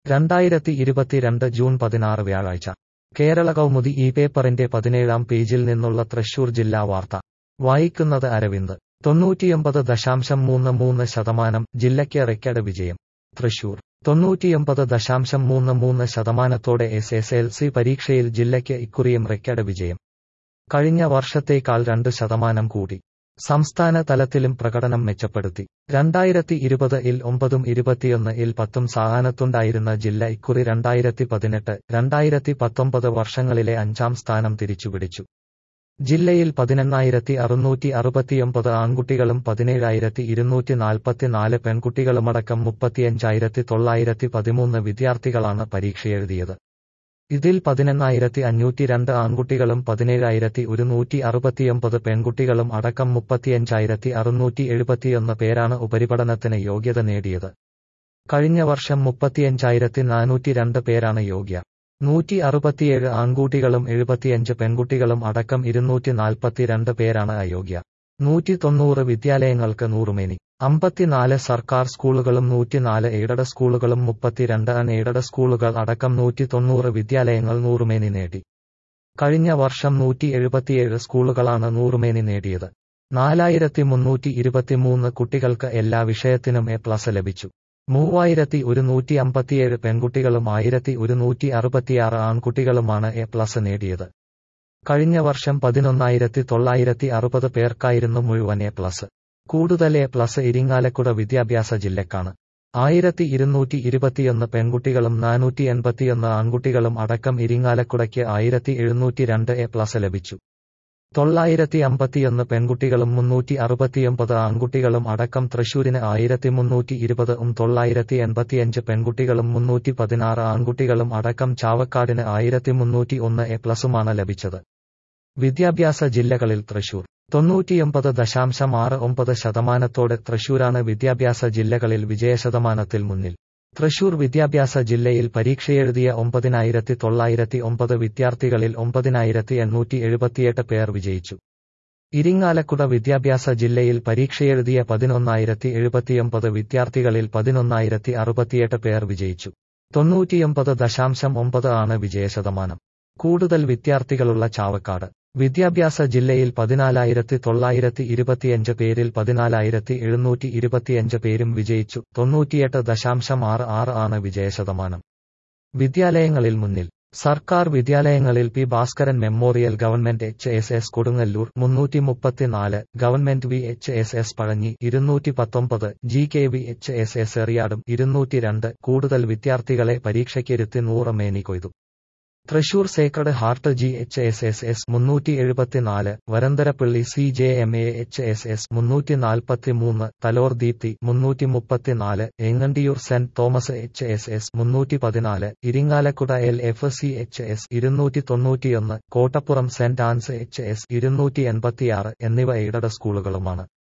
രണ്ടായിരത്തി ഇരുപത്തിരണ്ട് ജൂൺ പതിനാറ് വ്യാഴാഴ്ച കേരള കൗമുദി ഈ പേപ്പറിന്റെ പതിനേഴാം പേജിൽ നിന്നുള്ള തൃശൂർ ജില്ലാ വാർത്ത വായിക്കുന്നത് അരവിന്ദ് തൊണ്ണൂറ്റിയൊമ്പത് ദശാംശം മൂന്ന് മൂന്ന് ശതമാനം ജില്ലയ്ക്ക് റെക്കോർഡ് വിജയം തൃശൂർ തൊണ്ണൂറ്റിയൊമ്പത് ദശാംശം മൂന്ന് മൂന്ന് ശതമാനത്തോടെ എസ് എസ് എൽ സി പരീക്ഷയിൽ ജില്ലയ്ക്ക് ഇക്കുറിയും റെക്കോർഡ് വിജയം കഴിഞ്ഞ വർഷത്തേക്കാൾ രണ്ട് ശതമാനം കൂടി സംസ്ഥാന തലത്തിലും പ്രകടനം മെച്ചപ്പെടുത്തി രണ്ടായിരത്തി ഇരുപത് ഇൽ ഒമ്പതും ഇരുപത്തിയൊന്ന് ഇൽ പത്തും സ്ഥാനത്തുണ്ടായിരുന്ന ജില്ല ഇക്കുറി രണ്ടായിരത്തി പതിനെട്ട് രണ്ടായിരത്തി പത്തൊമ്പത് വർഷങ്ങളിലെ അഞ്ചാം സ്ഥാനം തിരിച്ചുപിടിച്ചു ജില്ലയിൽ പതിനെണ്ണായിരത്തി അറുന്നൂറ്റി അറുപത്തിയൊമ്പത് ആൺകുട്ടികളും പതിനേഴായിരത്തി ഇരുന്നൂറ്റി നാൽപ്പത്തിനാല് പെൺകുട്ടികളുമടക്കം മുപ്പത്തിയഞ്ചായിരത്തി തൊള്ളായിരത്തി പതിമൂന്ന് വിദ്യാർത്ഥികളാണ് പരീക്ഷയെഴുതിയത് ഇതിൽ പതിനെണ്ണായിരത്തി അഞ്ഞൂറ്റി രണ്ട് ആൺകുട്ടികളും പതിനേഴായിരത്തി ഒരുന്നൂറ്റി അറുപത്തിയൊമ്പത് പെൺകുട്ടികളും അടക്കം മുപ്പത്തിയഞ്ചായിരത്തി അറുന്നൂറ്റി എഴുപത്തിയൊന്ന് പേരാണ് ഉപരിപഠനത്തിന് യോഗ്യത നേടിയത് കഴിഞ്ഞ വർഷം മുപ്പത്തിയഞ്ചായിരത്തി നാനൂറ്റി രണ്ട് പേരാണ് യോഗ്യ നൂറ്റി അറുപത്തിയേഴ് ആൺകുട്ടികളും എഴുപത്തിയഞ്ച് പെൺകുട്ടികളും അടക്കം ഇരുന്നൂറ്റി നാൽപ്പത്തിരണ്ട് പേരാണ് അയോഗ്യ നൂറ്റി തൊണ്ണൂറ് വിദ്യാലയങ്ങൾക്ക് നൂറുമേനി അമ്പത്തിനാല് സർക്കാർ സ്കൂളുകളും നൂറ്റിനാല് എയ്ഡഡ് സ്കൂളുകളും മുപ്പത്തിരണ്ട് അൺ എയ്ഡഡ് സ്കൂളുകൾ അടക്കം നൂറ്റി തൊണ്ണൂറ് വിദ്യാലയങ്ങൾ നൂറുമേനി നേടി കഴിഞ്ഞ വർഷം നൂറ്റി എഴുപത്തിയേഴ് സ്കൂളുകളാണ് നൂറുമേനി നേടിയത് നാലായിരത്തി മുന്നൂറ്റി ഇരുപത്തിമൂന്ന് കുട്ടികൾക്ക് എല്ലാ വിഷയത്തിനും എ പ്ലസ് ലഭിച്ചു മൂവായിരത്തി ഒരുന്നൂറ്റി അമ്പത്തിയേഴ് പെൺകുട്ടികളും ആയിരത്തി ഒരുന്നൂറ്റി അറുപത്തിയാറ് ആൺകുട്ടികളുമാണ് എ പ്ലസ് നേടിയത് കഴിഞ്ഞ വർഷം പതിനൊന്നായിരത്തി തൊള്ളായിരത്തി അറുപത് പേർക്കായിരുന്നു മുഴുവൻ എ പ്ലസ് കൂടുതൽ എ പ്ലസ് ഇരിങ്ങാലക്കുട വിദ്യാഭ്യാസ ജില്ലക്കാണ് ആയിരത്തി ഇരുന്നൂറ്റി ഇരുപത്തിയൊന്ന് പെൺകുട്ടികളും നാനൂറ്റി എൺപത്തിയൊന്ന് ആൺകുട്ടികളും അടക്കം ഇരിങ്ങാലക്കുടയ്ക്ക് ആയിരത്തി എഴുന്നൂറ്റി രണ്ട് എ പ്ലസ് ലഭിച്ചു തൊള്ളായിരത്തി അമ്പത്തിയൊന്ന് പെൺകുട്ടികളും മുന്നൂറ്റി അറുപത്തിയൊമ്പത് ആൺകുട്ടികളും അടക്കം തൃശൂരിന് ആയിരത്തി മുന്നൂറ്റി ഇരുപത് ഉം തൊള്ളായിരത്തി എൺപത്തിയഞ്ച് പെൺകുട്ടികളും മുന്നൂറ്റി പതിനാറ് ആൺകുട്ടികളും അടക്കം ചാവക്കാടിന് ആയിരത്തി മുന്നൂറ്റി ഒന്ന് എ പ്ലസുമാണ് ലഭിച്ചത് വിദ്യാഭ്യാസ ജില്ലകളിൽ തൃശൂർ തൊണ്ണൂറ്റിയൊമ്പത് ദശാംശം ആറ് ഒമ്പത് ശതമാനത്തോടെ തൃശൂരാണ് വിദ്യാഭ്യാസ ജില്ലകളിൽ വിജയശതമാനത്തിൽ മുന്നിൽ തൃശൂർ വിദ്യാഭ്യാസ ജില്ലയിൽ പരീക്ഷയെഴുതിയ ഒമ്പതിനായിരത്തി തൊള്ളായിരത്തി ഒമ്പത് വിദ്യാർത്ഥികളിൽ ഒമ്പതിനായിരത്തി എണ്ണൂറ്റി എഴുപത്തിയെട്ട് പേർ വിജയിച്ചു ഇരിങ്ങാലക്കുട വിദ്യാഭ്യാസ ജില്ലയിൽ പരീക്ഷയെഴുതിയ പതിനൊന്നായിരത്തി എഴുപത്തിയൊമ്പത് വിദ്യാർത്ഥികളിൽ പതിനൊന്നായിരത്തി അറുപത്തിയെട്ട് പേർ വിജയിച്ചു തൊണ്ണൂറ്റിയൊമ്പത് ദശാംശം ഒമ്പത് ആണ് വിജയശതമാനം കൂടുതൽ വിദ്യാർത്ഥികളുള്ള ചാവക്കാട് വിദ്യാഭ്യാസ ജില്ലയിൽ പതിനാലായിരത്തി തൊള്ളായിരത്തി ഇരുപത്തിയഞ്ച് പേരിൽ പതിനാലായിരത്തി എഴുന്നൂറ്റി ഇരുപത്തിയഞ്ച് പേരും വിജയിച്ചു തൊണ്ണൂറ്റിയെട്ട് ദശാംശം ആറ് ആറ് ആണ് വിജയശതമാനം വിദ്യാലയങ്ങളിൽ മുന്നിൽ സർക്കാർ വിദ്യാലയങ്ങളിൽ P Bhaskaran memorial government H S S Kodungallur മുന്നൂറ്റി മുപ്പത്തിനാല് government V H S S Pazhanji ഇരുന്നൂറ്റി പത്തൊമ്പത് G K V H S S എറിയാടും ഇരുന്നൂറ്റി രണ്ട് കൂടുതൽ വിദ്യാർത്ഥികളെ പരീക്ഷയ്ക്കിരുത്തി നൂറ് മേനി കൊയ്തു Thrissur sacred heart G H S S S മുന്നൂറ്റി എഴുപത്തിനാല് Varantharappilly C J M A H S S മുന്നൂറ്റി നാൽപ്പത്തിമൂന്ന് തലോർ ദീപ്തി മുന്നൂറ്റി മുപ്പത്തിനാല് Engandiyur saint Thomas H S S മുന്നൂറ്റി പതിനാല് Irinjalakuda L F C H S ഇരുന്നൂറ്റി തൊണ്ണൂറ്റിയൊന്ന് Kottappuram saint Anne's H S ഇരുന്നൂറ്റി എൺപത്തിയാറ് എന്നിവ എയ്ഡഡ് സ്കൂളുകളുമാണ്